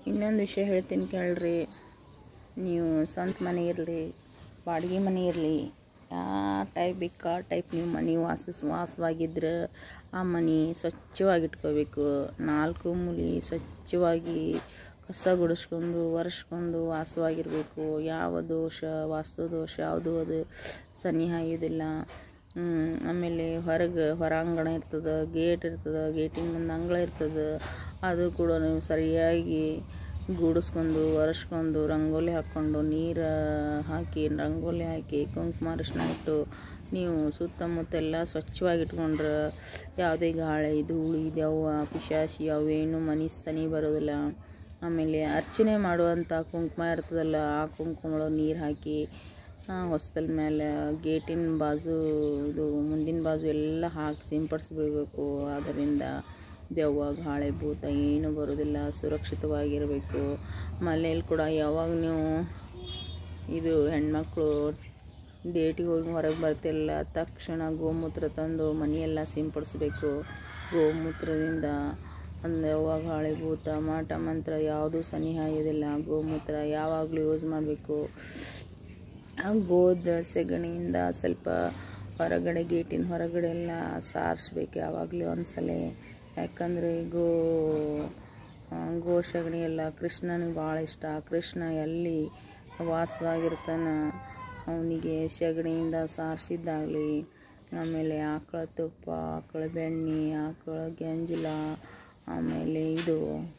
ಇನ್ನೊಂದು ವಿಷಯ ಹೇಳ್ತೀನಿ ಕೇಳ್ರಿ ನೀವು ಸ್ವಂತ ಮನೆ ಇರಲಿ ಬಾಡಿಗೆ ಮನೆ ಇರಲಿ ಯಾವ ಟೈಪ್ ಬೇಕು ಆ ಟೈಪ್ ನೀವು ಮನೆ ವಾಸಿಸ್ ವಾಸವಾಗಿದ್ರೆ ಆ ಮನೆ ಸ್ವಚ್ಛವಾಗಿ ಇಟ್ಕೋಬೇಕು ನಾಲ್ಕು ಮೂಲೆ ಸ್ವಚ್ಛವಾಗಿ ಕಸ ಗುಡಿಸ್ಕೊಂಡು ಒರೆಸ್ಕೊಂಡು ವಾಸವಾಗಿರಬೇಕು ಯಾವ ದೋಷ ವಾಸ್ತು ದೋಷ ಯಾವುದು ಅದು ಸನಿಹ ಇದಿಲ್ಲ ಆಮೇಲೆ ಹೊರಗೆ ಹೊರಾಂಗಣ ಇರ್ತದೆ ಗೇಟ್ ಇರ್ತದೆ ಗೇಟಿನ ಮುಂದೆ ಅಂಗಳ ಇರ್ತದೆ ಅದು ಕೂಡ ನೀವು ಸರಿಯಾಗಿ ಗೂಡಿಸ್ಕೊಂಡು ಒರೆಸ್ಕೊಂಡು ರಂಗೋಲಿ ಹಾಕ್ಕೊಂಡು ನೀರು ಹಾಕಿ ರಂಗೋಲಿ ಹಾಕಿ ಕುಂಕುಮ ಅರಿಶಿನ ಇಟ್ಟು ನೀವು ಸುತ್ತಮುತ್ತ ಎಲ್ಲ ಸ್ವಚ್ಛವಾಗಿ ಇಟ್ಕೊಂಡ್ರೆ ಯಾವುದೇ ಗಾಳಿ ಧೂಳು ದೆವ್ವ ಪಿಶಾಚಿ ಅವೇನು ಮನೆ ಸನಿ ಬರೋದಿಲ್ಲ ಆಮೇಲೆ ಅರ್ಚನೆ ಮಾಡುವಂಥ ಕುಂಕುಮ ಇರ್ತದಲ್ಲ ಆ ಕುಂಕುಮ ನೀರು ಹಾಕಿ ಹೊಸ್ತಲ ಮೇಲೆ ಗೇಟಿನ ಬಾಜು ಇದು ಮುಂದಿನ ಬಾಜು ಎಲ್ಲ ಹಾಕಿ ಸಿಂಪಡಿಸ್ಬಿಡ್ಬೇಕು ಅದರಿಂದ ದೆವ್ವ ಗಾಳಿ ಭೂತ ಏನು ಬರೋದಿಲ್ಲ ಸುರಕ್ಷಿತವಾಗಿರಬೇಕು ಮನೇಲಿ ಕೂಡ ಯಾವಾಗ ನೀವು ಇದು ಹೆಣ್ಮಕ್ಳು ಡೇಟಿಗೆ ಹೋಗಿ ಹೊರಗೆ ಬರ್ತಿರಲ್ಲ ತಕ್ಷಣ ಗೋಮೂತ್ರ ತಂದು ಮನೆಯೆಲ್ಲ ಸಿಂಪಡಿಸ್ಬೇಕು ಗೋಮೂತ್ರದಿಂದ ಒಂದು ಯಾವಾಗ ಗಾಳಿ ಭೂತ ಮಾಟ ಮಂತ್ರ ಯಾವುದೂ ಸನಿಹ ಇದಿಲ್ಲ ಗೋಮೂತ್ರ ಯಾವಾಗಲೂ ಯೂಸ್ ಮಾಡಬೇಕು ಆ ಗೋದ ಸೆಗಣಿಯಿಂದ ಸ್ವಲ್ಪ ಹೊರಗಡೆ ಗೇಟಿನ ಹೊರಗಡೆ ಎಲ್ಲ ಸಾರಿಸ್ಬೇಕು ಯಾವಾಗಲೂ ಒಂದ್ಸಲ ಯಾಕಂದರೆ ಗೋ ಗೋ ಸಗಣಿ ಎಲ್ಲ ಕೃಷ್ಣನಿಗೆ ಭಾಳ ಇಷ್ಟ ಕೃಷ್ಣ ಎಲ್ಲಿ ವಾಸವಾಗಿರ್ತಾನೆ ಅವನಿಗೆ ಸಗಣಿಯಿಂದ ಸಾರಿಸಿದ್ದಾಗಲಿ ಆಮೇಲೆ ಆಕಳ ತುಪ್ಪ ಆಕಳ ಬೆಣ್ಣೆ ಆಕಳ ಗಂಜಲ ಆಮೇಲೆ ಇದು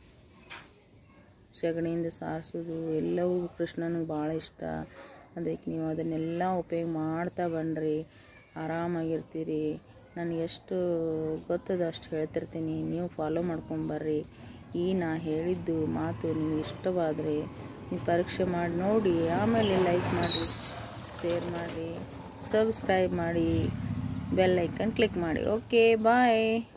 ಸಗಣಿಯಿಂದ ಸಾರಿಸೋದು ಎಲ್ಲವೂ ಕೃಷ್ಣನಿಗೆ ಭಾಳ ಇಷ್ಟ ಅದಕ್ಕೆ ನೀವು ಅದನ್ನೆಲ್ಲ ಉಪಯೋಗ ಮಾಡ್ತಾ ಬನ್ನಿರಿ ಆರಾಮಾಗಿರ್ತೀರಿ ನನಗೆ ಎಷ್ಟು ಗೊತ್ತದ ಅಷ್ಟು ಹೇಳ್ತಿರ್ತೀನಿ ನೀವು ಫಾಲೋ ಮಾಡ್ಕೊಂಬರ್ರಿ ಈ ನಾ ಹೇಳಿದ್ದು ಮಾತು ನೀವು ಇಷ್ಟವಾದರೆ ನೀವು ಪರೀಕ್ಷೆ ಮಾಡಿ ನೋಡಿ ಆಮೇಲೆ ಲೈಕ್ ಮಾಡಿ ಶೇರ್ ಮಾಡಿ ಸಬ್ಸ್ಕ್ರೈಬ್ ಮಾಡಿ ಬೆಲ್ ಐಕನ್ ಕ್ಲಿಕ್ ಮಾಡಿ ಓಕೆ ಬಾಯ್